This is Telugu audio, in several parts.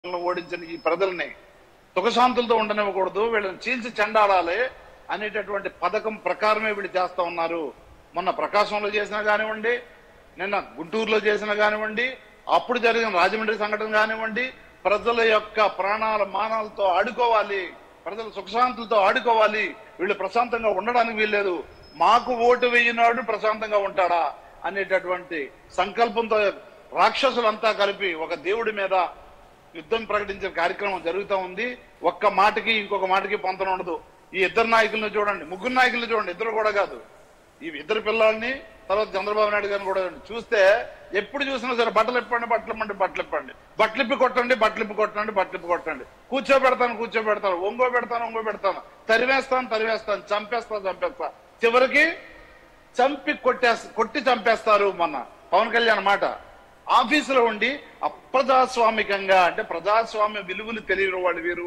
ఓడించిన ఈ ప్రజల్ని సుఖశాంతులతో ఉండనివ్వకూడదు వీళ్ళని చీల్చి చెండాడాలి అనేటటువంటి పథకం ప్రకారమే వీళ్ళు చేస్తా ఉన్నారు మొన్న ప్రకాశంలో చేసినా కానివ్వండి నిన్న గుంటూరులో చేసినా కానివ్వండి అప్పుడు జరిగిన రాజమండ్రి సంఘటన కానివ్వండి ప్రజల యొక్క ప్రాణాల మానాలతో ఆడుకోవాలి ప్రజల సుఖశాంతులతో ఆడుకోవాలి వీళ్ళు ప్రశాంతంగా ఉండడానికి వీల్లేదు మాకు ఓటు వేయినాడు ప్రశాంతంగా ఉంటాడా అనేటటువంటి సంకల్పంతో రాక్షసులంతా కలిపి ఒక దేవుడి మీద యుద్ధం ప్రకటించే కార్యక్రమం జరుగుతూ ఉంది ఒక్క మాటకి ఇంకొక మాటకి పొంతన ఉండదు ఈ ఇద్దరు నాయకులను చూడండి ముగ్గురు నాయకులను చూడండి ఇద్దరు కూడా కాదు ఈ ఇద్దరు పిల్లల్ని తర్వాత చంద్రబాబు నాయుడు గారిని కూడా చూస్తే ఎప్పుడు చూసినా సరే బట్టలు ఇప్పండి బట్టలు ఇప్పండి బట్టలు ఇప్పండి బట్టలు ఇప్పి కొట్టండి బట్టలు ఇప్పి కొట్టండి బట్టలు ఇప్పి కొట్టండి కూర్చోబెడతాను కూర్చోబెడతాను ఒంగో పెడతాను ఒంగో పెడతాను తరివేస్తాను తరివేస్తాను చంపేస్తాను చంపేస్తా చివరికి చంపి కొట్టేస్ కొట్టి చంపేస్తారు మొన్న పవన్ కళ్యాణ్ మాట ఆఫీసులో ఉండి అప్రజాస్వామికంగా అంటే ప్రజాస్వామ్య విలువలు తెలియని వాళ్ళు వీరు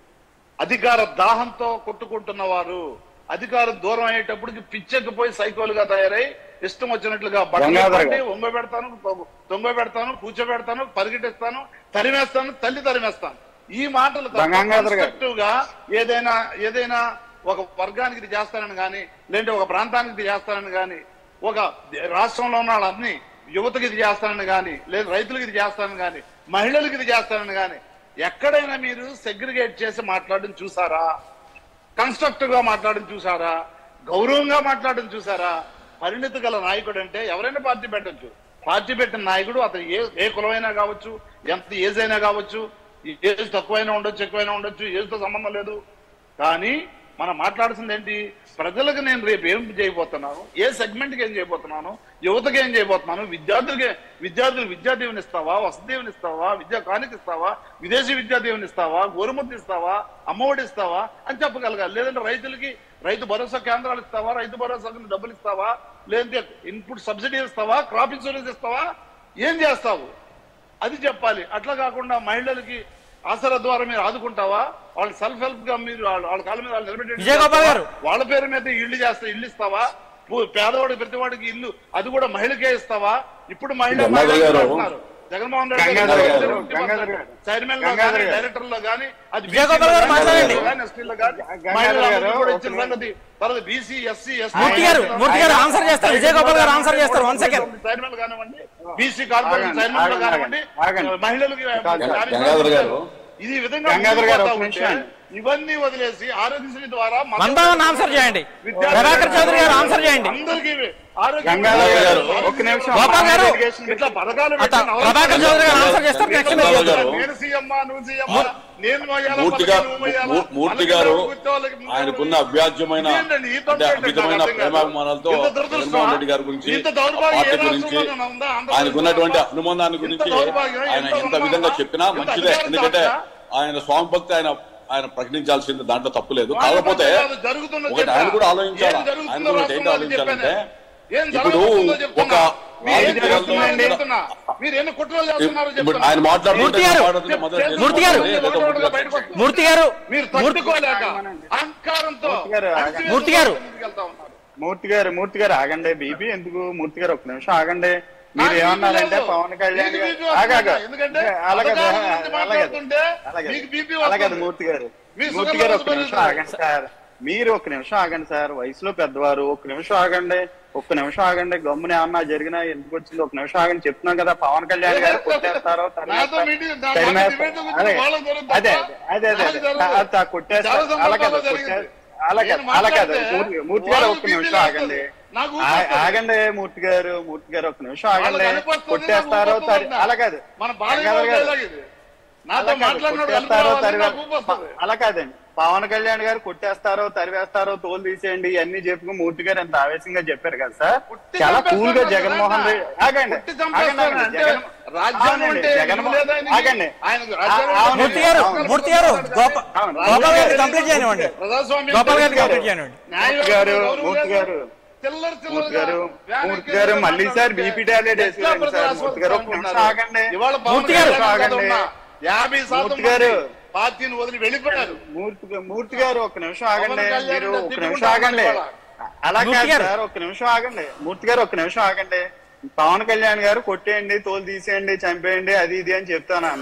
అధికార దాహంతో కొట్టుకుంటున్న వారు అధికారం దూరం అయ్యేటప్పటికి పిచ్చెక్కిపోయి సైకోలుగా తయారై ఇష్టం వచ్చినట్లుగా బట్టలు గంగాధర్ పట్టి గారు. ఒంగ పెడతాను దొంగ పెడతాను కూర్చోబెడతాను పరిగెట్టిస్తాను తరిమేస్తాను తల్లి తరిమేస్తాను ఈ మాటలు తప్ప గంగాధర్ గారు. constructive గా ఏదైనా ఏదైనా ఒక వర్గానికి ఇది చేస్తానని కానీ లేదంటే ఒక ప్రాంతానికి ఇది చేస్తానని కానీ ఒక రాష్ట్రంలో ఉన్న వాళ్ళన్ని యువతకి ఇది చేస్తానని కానీ లేదా రైతులకు ఇది చేస్తానని కానీ మహిళలకు ఇది చేస్తానని కానీ ఎక్కడైనా మీరు సెగ్రిగేట్ చేసి మాట్లాడడం చూసారా కన్స్ట్రక్టివ్ గా మాట్లాడడం చూసారా గౌరవంగా మాట్లాడడం చూసారా పరిణితి గల నాయకుడు అంటే ఎవరైనా పార్టీ పెట్టచ్చు పార్టీ పెట్టిన నాయకుడు అతను ఏ ఏ కులమైనా కావచ్చు ఎంత ఏజ్ అయినా కావచ్చు ఈ ఏజ్ తక్కువైనా ఉండొచ్చు ఎక్కువైనా ఉండొచ్చు ఏజ్ తో సంబంధం లేదు కానీ మనం మాట్లాడుతుంది ఏంటి ప్రజలకు నేను రేపు ఏం చేయబోతున్నాను ఏ సెగ్మెంట్ కి ఏం చేయబోతున్నాను యువతకి ఏం చేయబోతున్నాను విద్యార్థులకి విద్యార్థులు విద్యా దీవెన ఇస్తావా వసతి దీవెన ఇస్తావా విద్యా కానుక ఇస్తావా విదేశీ విద్యా దీవెన ఇస్తావా గోరుముద్ద ఇస్తావా అమ్మఒడి ఇస్తావా అని చెప్పగలగాలి లేదంటే రైతులకి రైతు భరోసా కేంద్రాలు ఇస్తావా రైతు భరోసా కింద డబ్బులు ఇస్తావా లేదంటే ఇన్పుట్ సబ్సిడీ ఇస్తావా క్రాప్ ఇన్సూరెన్స్ ఇస్తావా ఏం చేస్తావు అది చెప్పాలి అట్లా కాకుండా మహిళలకి ఆసరా ద్వారా మీరు ఆదుకుంటావా వాళ్ళు సెల్ఫ్ హెల్ప్ గా మీరు వాళ్ళ వాళ్ళ కాళ్ళ మీద వాళ్ళు నిలబెట్టి విజయగోపాల్ గారు. వాళ్ళ పేరు మీద ఇల్లు చేస్తా ఇల్లు ఇస్తావా పూ- పేదవాడి ప్రతివాడికి ఇల్లు అది కూడా మహిళకే ఇస్తావా ఇప్పుడు మహిళ గంగాధర్ మహిళలు గారు. అంటున్నారు. జగన్మోహన్ రెడ్డి గంగాధర్ గారు, గారు గంగాధర్ గారు. చైర్మన్ లో గంగాధర్ కానీ గారు. డైరెక్టర్ లో కానీ అది విజయగోపాల్ గారు మాట్లాడండి. ఎస్టీలో కానీ గంగాధర్ మహిళలందరికీ గారు, కూడా ఒక ఇచ్చిన నిమిషం. సంగతి తర్వాత బీసీ ఎస్సీ మూర్తి గారు, మూర్తి గారు ఆన్సర్ చేస్తారు. విజయగోపాల్ గారు ఆన్సర్ చేస్తారు. One second. చైర్మన్ కానివ్వండి బీసీ కార్పొరేషన్ ఆగండి, చైర్మన్ ఆగండి, కానివ్వండి ఆగండి. మహిళలకి గంగాధర్ కార్యక్రమాలు గారు. ఇది ఈ విధంగా గంగాధర్ గారు, ఒక ముందుకు పోతా నిమిషం. ఉంటే ఇవన్నీ వదిలేసి ఆరోగ్యశ్రీ ద్వారా మతం- మందావన్ ఆన్సర్ చేయండి విద్యార్థులు- ప్రభాకర్ చౌదరి గారు ఆన్సర్ చేయండి అందరికీ ఆరోగ్య- గంగాధర్ గారు, ఒక్క నిమిషం. గోపాల్ గారు. ఇట్లా పథకాలు అత- పెట్టిన అవసరం ప్రభాకర్ చౌదరి గారు ఆన్సర్ చేస్తారు నెక్స్ట్ మీరు గంగాధర్ చెప్తారు. గారు. నేను సీఎమ్మా, నువ్వు సీఎమ్మా, నేను మొయ్యాలా, మూర్తి పథకం గారు నువ్వు మొయ్యాలా, మూ- మూర్తి అలాగే గారు కూర్చోవాళ్ళకి ముందు ఆయనకున్న అవ్యాజ్యమైన ఇదేంటండి, ఈ తొందర అంటే ఏంటండి అమితమైన నాకు అర్థం కాదు. ప్రేమాభిమానాలతో ఇంత దురదృష్టమా? జగన్మోహన్ రెడ్డి గారి గురించి ఇంత దౌర్భాగ్యం పార్టీ ఏ గురించి రాష్ట్రంలోనూ ఉందా? ఆంధ్రప్రదేశ్లో ఆయనకున్నటువంటి ఉందా? అనుబంధాన్ని ఇంత గురించి దౌర్భాగ్యం, ఆయన ఇంత ఎంత విధంగా అనుమానం, చెప్పినా ఇంత మంచిదే అధికారం ఎందుకంటే కాదా? ఆయన స్వామి భక్తి ఆయన ఆయన ప్రకటించాల్సింది దాంట్లో తప్పు లేదు వాళ్ళ కాకపోతే పట్ల జరుగుతున్నది ఒకటి ఆయన చెప్పా. కూడా ఆలోచించాలి ఏం జరుగుతుందో ఆయన కూడా ఏంటి రాష్ట్రంలో ఆలోచించాలంటే చెప్పాను. ఏం ఇప్పుడు జరుగుతుందో ఒక చెప్తున్నా. మీరు ఏం రాజకీయాల్లో చేస్తున్నారో ఉన్న- చెప్తున్నా. మీరు ఎన్ని కుట్రలు చేస్తున్నారో ఇప్పుడు చెప్తున్నా. ఆయన మాట్లాడుతుంటే మూర్తి గారు. మాట్లాడుతుంటే మొదలు చెప్- మూర్తి గారు. ఏదో ఒకటి ఒకటి బయటకు వస్తుంది. మూర్తి గారు మీరు తట్టుకోలేక అహంకారంతో మూర్తి గారు, అణచివేత మూర్తి గారు. ముందుకెళ్తా ఉన్నారు. మూర్తి గారు మూర్తి గారు ఆగండి బీబీ ఎందుకు మూర్తి గారు ఒక నిమిషం ఆగండి మీరు నాకు ఏమన్నారంటే బీపీ పవన్ కళ్యాణ్ మీకు గారు బీపీ వస్తుందా? ఆగాగు. ఎందుకంటే అలాగే పథకాల గురించి అలాగే మాట్లాడుతుంటే అలాగే మీకు బీపీ అలాగే వస్తుంది. మూర్తి గారు మీరు మూర్తి సుఖంగా గారు ఒక నిమిషం చూసుకోలేదు. ఆగండి సార్ మీరు ఒక నిమిషం ఆగండి సార్ వయసులో పెద్దవారు ఒక నిమిషం ఆగండి ఒక్క నిమిషం ఆగండి గమ్మున ఏమన్నా జరిగినా ఎందుకు వచ్చింది ఒక నిమిషం ఆగండి చెప్తున్నాం కదా పవన్ కళ్యాణ్ గారు కొట్టేస్తారో నాతో తరిమేస్తారో, మీటింగ్ నా- తరిమేస్తారో. నాకు డిబేట్ గురించి అదే వాళ్ళకి జరుగుతుందా? అదే అదే అదే నాకు జరగదు. అది తా- కొట్టేస్తారు చాలా అలా కాదు సందర్భాల్లో కొట్టే జరిగింది. అలా కాదు నేను అలా కాదు మాట్లాడితే మూర్తి- మూర్తి గారు వాళ్ళకి ఒక్క బీపీ నిమిషం లేస్తుంది. ఆగండి నాకు ఆ- ఊపొస్తుంది. ఆగండి మూర్తి గారు మూర్తి గారు ఒక నిమిషం ఆగండి వాళ్ళకి అనిపిస్తుంది, కొట్టేస్తారో నాకు తరి ఊపొస్తుంది. అలా కాదు మన బాలయ్య గంగాధర్ గారు డైలాగ్ ఇది. నాతో అలా కాదు, మాట్లాడినప్పుడు కొట్టేస్తారో అనిపించాలి, తరివే- నాకు ఊపొస్తుంది. అలా కాదండి పవన్ కళ్యాణ్ గారు కొట్టేస్తారో తరివేస్తారో తోలు తీసేయండి ఇవన్నీ చెప్పుకుని మూర్తి గారు ఎంత ఆవేశంగా చెప్పారు కదా సార్ కొట్టి చాలా చంపేస్తాను కూల్ గా కదా జగన్మోహన్ రెడ్డి ఆగండి కొట్టి ఆగండి, చంపేస్తాను ఆగండి. అంటే జగన్- రాజ్యాంగం అవునండి, అంటే జగన్మో- విలువ లేదా ఆయనకి? ఆగండి ఆయనకు రాజ్యాంగం ఆ- అంటే అవునండి. మూర్తి గారు అవును. మూర్తి గారు గోప- అవును. గోపాల్ గారిని కంప్లీట్ చేయనివ్వండి ప్రజాస్వామ్యం గోపాల్ గారిని తెలుసు. కంప్లీట్ చేయనివ్వండి న్యాయ మూర్తి గారు, గౌరవం మూర్తి లేదు. గారు. చిల్లర మూర్తి చిల్లరగా గారు వ్యాన్ మూర్తి ఎక్కేసి గారు మళ్ళీ సార్ మాట్లాడుతుంటే బీపీ టాబ్లెట్ ఎట్లా వేసుకోండి సార్ ప్రజలు మూర్తి గారు ఒక నిమిషం ఆస్వాదిస్తున్నారు? ఆగండి ఇవాళ పవన్ మూర్తి గారు కళ్యాణ్ ఆగండి. ఉన్న యాభై శాతం మూర్తి గారు. మంది పార్టీని వదిలి వెళ్ళిపోయారు మూర్తి గా- మూర్తి గారు ఒక నిమిషం ఆగండి పవన్ కళ్యాణ్ మీరు ఒక తిట్టుకుంటూ నిమిషం ఆగండి ఉంటారు అలా మూర్తి కాదు గారు. సార్ ఒక నిమిషం ఆగండి మూర్తి గారు ఒక నిమిషం ఆగండి పవన్ కళ్యాణ్ గారు కొట్టేయండి తోలు తీసేయండి చంపేయండి అది ఇది అని చెప్తాను అన్నారు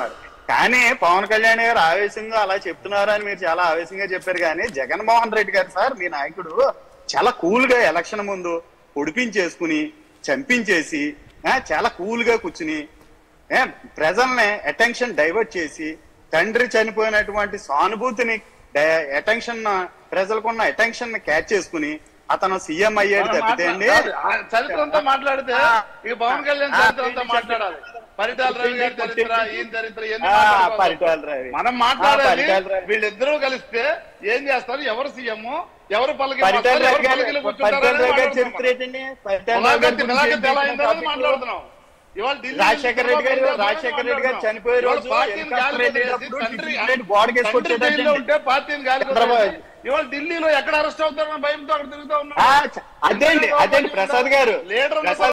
కానీ పవన్ కళ్యాణ్ గారు ఆవేశంగా అలా చెప్తున్నారు అని మీరు చాలా ఆవేశంగా చెప్పారు కానీ జగన్మోహన్ రెడ్డి గారు సార్ మీ నాయకుడు చాలా కూల్ గా ఎలక్షన్ ముందు పొడిపించేసుకుని చంపించేసి ఆ, చాలా కూల్ గా కూర్చుని ఏ, ప్రజల్ని అటెన్షన్ డైవర్ట్ చేసి తండ్రి చనిపోయినటువంటి సానుభూతిని అటెన్షన్ ప్రజలకున్న అటెన్షన్ క్యాచ్ చేసుకుని అతను సీఎం అయ్యాడు తప్పితే అండి కాదు, ఆ చరిత్ర అంతా మాట్లాడితే ఆ. ఇక పవన్ కళ్యాణ్ ఆ, చరిత్ర అంతా వీళ్ళు మాట్లాడాలి పరిటాల రవి గారి చరిత్ర ఈయన చరిత్ర ఇవన్నీ ఆ, మాట్లాడుకోవాలి. పరిటాల రవి. మనం ఆ, మాట్లాడాలి పరిటాల రవి. వీళ్ళిద్దరూ కలిస్తే ఏం చేస్తారు ఎవరు సీఎం ఎవరు పలికి పరిటాల ఎవరు రవి గారి పలికిలు కూర్చుంటారు పరిటాల అనేది రవి గారి మాట్లాడుతున్నాం. చరిత్ర ఏంటండి పరిటాల రవి ములాఖత్ గారి గురించి ములాఖత్ ఏం ఎలా చేసిన అయిందో అనేది టాపిక్ మాట్లాడుతున్నాం ఇవాళ ఢిల్లీ రాజశేఖర రెడ్డి గారు నుంచి రాజశేఖర రెడ్డి గారు మాట్లాడుతున్నాం. చనిపోయే ఇవాళ రోజు పార్టీని ఎన్నికలు గాలికి వెళ్ళేటప్పుడు వదిలేసి తండ్రి- టికెట్ గోడకి వేసి తండ్రి కొట్టేటండి. జైల్లో ఉంటే పార్టీని గాలికి చంద్రబాబు. వదిలేసి ఇవాళ ఢిల్లీలో ఎక్కడ అరెస్ట్ అవుతారన్న భయంతో అక్కడ తిరుగుతూ ఆ, ఉన్నారు చ- అదేండి అదేంటి ప్రసాద్ గారు లీడర్ ప్రసాద్